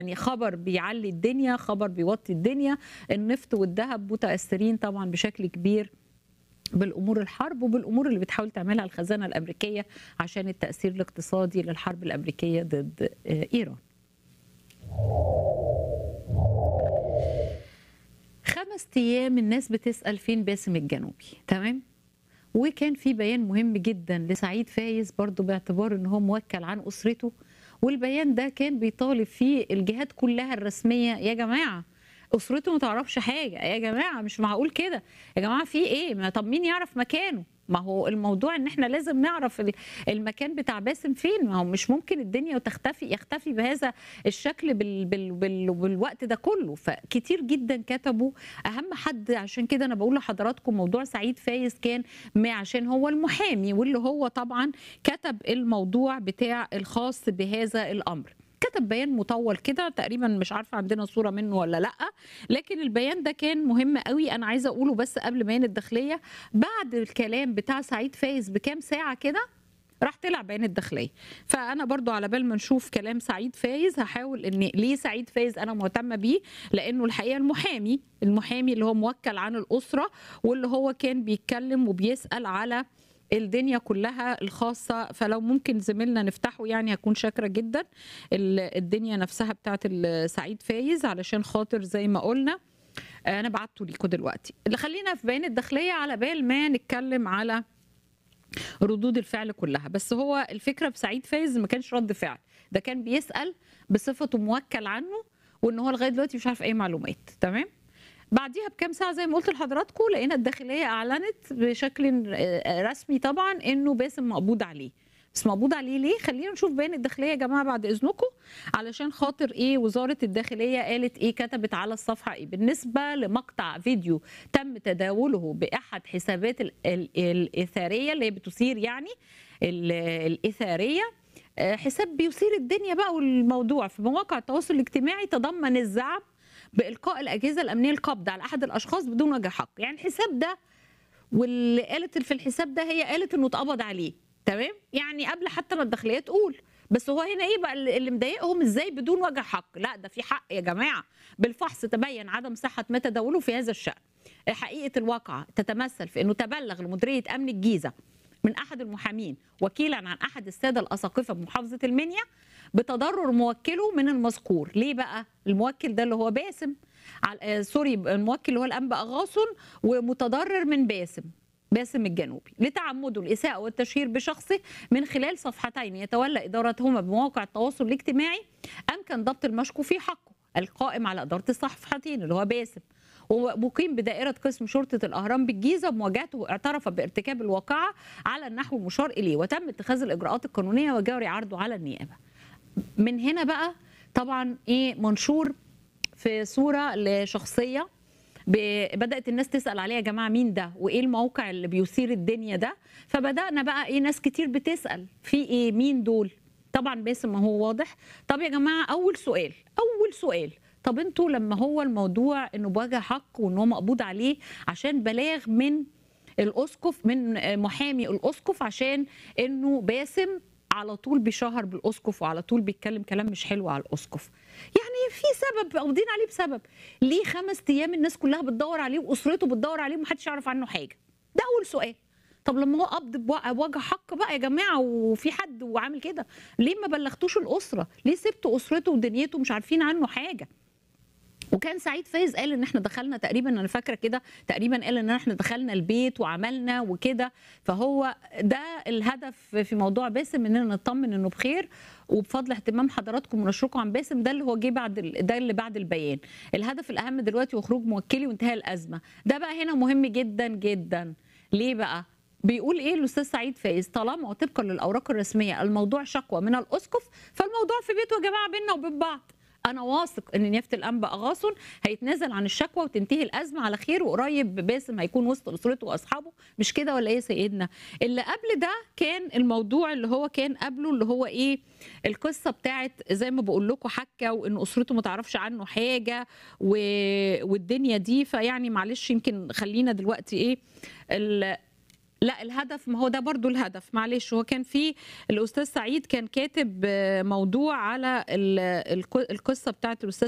يعني خبر بيعلي الدنيا خبر بيوطي الدنيا النفط والذهب متاثرين طبعا بشكل كبير بالامور الحرب وبالامور اللي بتحاول تعملها الخزانه الامريكيه عشان التاثير الاقتصادي للحرب الامريكيه ضد ايران. خمس ايام الناس بتسال فين باسم الجنوبي تمام؟ وكان في بيان مهم جدا لسعيد فايز برضو باعتبار ان هو موكل عن اسرته والبيان ده كان بيطالب فيه الجهات كلها الرسميه يا جماعه اسرته ما تعرفش حاجه يا جماعه مش معقول كده يا جماعه في ايه ما طب مين يعرف مكانه ما هو الموضوع ان احنا لازم نعرف المكان بتاع باسم فين ما هو مش ممكن الدنيا تختفي يختفي بهذا الشكل بال بال بال بالوقت ده كله فكتير جدا كتبوا اهم حد عشان كده انا بقول لحضراتكم موضوع سعيد فايز كان ما عشان هو المحامي واللي هو طبعا كتب الموضوع بتاع الخاص بهذا الامر كتب بيان مطول كده تقريبا مش عارفه عندنا صوره منه ولا لا لكن البيان ده كان مهم قوي انا عايزه اقوله بس قبل بيان الداخليه بعد الكلام بتاع سعيد فايز بكام ساعه كده راح طلع بيان الداخليه فانا برضو على بال ما نشوف كلام سعيد فايز هحاول ان ليه سعيد فايز انا مهتمه بيه لانه الحقيقه المحامي المحامي اللي هو موكل عن الاسره واللي هو كان بيتكلم وبيسال على الدنيا كلها الخاصة فلو ممكن زميلنا نفتحه يعني هكون شاكرة جدا الدنيا نفسها بتاعت سعيد فايز علشان خاطر زي ما قلنا أنا بعته ليكم دلوقتي اللي خلينا في بيان الداخلية على بال ما نتكلم على ردود الفعل كلها بس هو الفكرة بسعيد فايز ما كانش رد فعل ده كان بيسأل بصفته موكل عنه وان هو لغايه دلوقتي مش عارف اي معلومات تمام بعديها بكام ساعه زي ما قلت لحضراتكم لقينا الداخليه اعلنت بشكل رسمي طبعا انه باسم مقبوض عليه بس مقبوض عليه ليه خلينا نشوف بيان الداخليه يا جماعه بعد اذنكم علشان خاطر ايه وزاره الداخليه قالت ايه كتبت على الصفحه ايه بالنسبه لمقطع فيديو تم تداوله باحد حسابات الاثاريه اللي هي بتثير يعني الاثاريه حساب بيثير الدنيا بقى والموضوع في مواقع التواصل الاجتماعي تضمن الزعم بالقاء الاجهزه الامنيه القبض على احد الاشخاص بدون وجه حق يعني الحساب ده واللي قالت في الحساب ده هي قالت انه اتقبض عليه تمام يعني قبل حتى ما الداخليه تقول بس هو هنا ايه بقى اللي مضايقهم ازاي بدون وجه حق لا ده في حق يا جماعه بالفحص تبين عدم صحه ما تداوله في هذا الشان حقيقه الواقعه تتمثل في انه تبلغ لمديريه امن الجيزه من احد المحامين وكيلا عن احد الساده الاساقفه بمحافظه المنيا بتضرر موكله من المذكور ليه بقى الموكل ده اللي هو باسم آه سوري الموكل اللي هو الانبا اغاصن ومتضرر من باسم باسم الجنوبي لتعمده الإساءة والتشهير بشخصه من خلال صفحتين يتولى إدارتهما بمواقع التواصل الاجتماعي أمكن ضبط المشكو في حقه القائم على إدارة الصفحتين اللي هو باسم ومقيم بدائرة قسم شرطة الأهرام بالجيزة بمواجهته اعترف بارتكاب الواقعة على النحو المشار إليه وتم اتخاذ الإجراءات القانونية وجاري عرضه على النيابة من هنا بقى طبعا إيه منشور في صورة لشخصية بدات الناس تسال عليه يا جماعه مين ده وايه الموقع اللي بيثير الدنيا ده فبدانا بقى ايه ناس كتير بتسال في ايه مين دول طبعا باسم ما هو واضح طب يا جماعه اول سؤال اول سؤال طب انتوا لما هو الموضوع انه بوجه حق وان هو مقبوض عليه عشان بلاغ من الاسقف من محامي الاسقف عشان انه باسم على طول بيشهر بالاسقف وعلى طول بيتكلم كلام مش حلو على الاسقف يعني في سبب قابضين عليه بسبب ليه خمس ايام الناس كلها بتدور عليه واسرته بتدور عليه ومحدش يعرف عنه حاجه ده اول سؤال طب لما هو قبض بوجه حق بقى يا جماعه وفي حد وعامل كده ليه ما بلغتوش الاسره ليه سبتوا اسرته ودنيته مش عارفين عنه حاجه وكان سعيد فايز قال ان احنا دخلنا تقريبا انا فاكره كده تقريبا قال ان احنا دخلنا البيت وعملنا وكده فهو ده الهدف في موضوع باسم اننا نطمن انه بخير وبفضل اهتمام حضراتكم ونشركم عن باسم ده اللي هو جه بعد ده اللي بعد البيان الهدف الاهم دلوقتي هو خروج موكلي وانتهاء الازمه ده بقى هنا مهم جدا جدا ليه بقى بيقول ايه الاستاذ سعيد فايز طالما وطبقا للاوراق الرسميه الموضوع شكوى من الاسقف فالموضوع في بيته يا جماعه بيننا وبين بعض انا واثق ان نيافه الانبا اغاصن هيتنازل عن الشكوى وتنتهي الازمه على خير وقريب باسم هيكون وسط اسرته واصحابه مش كده ولا ايه يا سيدنا اللي قبل ده كان الموضوع اللي هو كان قبله اللي هو ايه القصه بتاعت زي ما بقول لكم حكه وان اسرته ما تعرفش عنه حاجه و... والدنيا دي فيعني معلش يمكن خلينا دلوقتي ايه ال... لا الهدف ما هو ده برضو الهدف معلش هو كان في الاستاذ سعيد كان كاتب آه، موضوع على ال- الق- القصه بتاعت الاستاذ